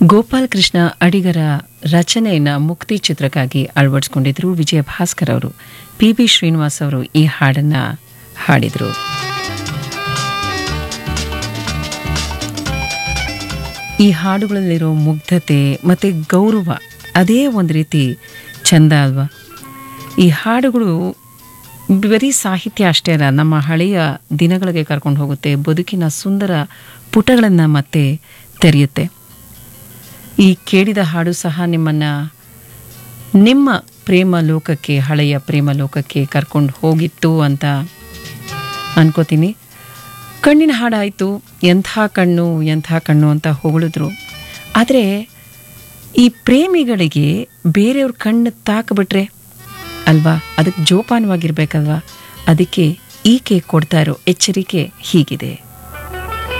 ಗೋಪಾಲ್ ಕೃಷ್ಣ ಅಡಿಗರ ರಚನೆಯನ್ನ ಮುಕ್ತಿ ಚಿತ್ರಕ್ಕಾಗಿ ಅಳವಡಿಸಿಕೊಂಡಿದ್ರು ವಿಜಯ ಭಾಸ್ಕರ್ ಅವರು ಪಿ ಬಿ ಶ್ರೀನಿವಾಸ್ ಅವರು ಈ ಹಾಡನ್ನ ಹಾಡಿದರು ಈ ಹಾಡುಗಳಲ್ಲಿರೋ ಮುಗ್ಧತೆ ಮತ್ತು ಗೌರವ ಅದೇ ಒಂದು ರೀತಿ ಚಂದ ಅಲ್ವಾ ಈ ಹಾಡುಗಳು ಬರೀ ಸಾಹಿತ್ಯ ಅಷ್ಟೇ ಅಲ್ಲ ನಮ್ಮ ಹಳೆಯ ದಿನಗಳಿಗೆ ಕರ್ಕೊಂಡು ಹೋಗುತ್ತೆ ಬದುಕಿನ ಸುಂದರ ಪುಟಗಳನ್ನು ಮತ್ತೆ ತೆರೆಯುತ್ತೆ ಈ ಕೇಳಿದ ಹಾಡು ಸಹ ನಿಮ್ಮನ್ನು ನಿಮ್ಮ ಪ್ರೇಮ ಲೋಕಕ್ಕೆ ಹಳೆಯ ಪ್ರೇಮ ಲೋಕಕ್ಕೆ ಕರ್ಕೊಂಡು ಹೋಗಿತ್ತು ಅಂತ ಅನ್ಕೋತೀನಿ ಕಣ್ಣಿನ ಹಾಡಾಯಿತು ಎಂಥ ಕಣ್ಣು ಎಂಥ ಕಣ್ಣು ಅಂತ ಹೊಗಳಿದ್ರು ಆದರೆ ಈ ಪ್ರೇಮಿಗಳಿಗೆ ಬೇರೆಯವ್ರ ಕಣ್ಣು ತಾಕ್ಬಿಟ್ರೆ ಅಲ್ವಾ ಅದಕ್ಕೆ ಜೋಪಾನವಾಗಿರ್ಬೇಕಲ್ವಾ ಅದಕ್ಕೆ ಈಕೆ ಕೊಡ್ತಾ ಇರೋ ಎಚ್ಚರಿಕೆ ಹೀಗಿದೆ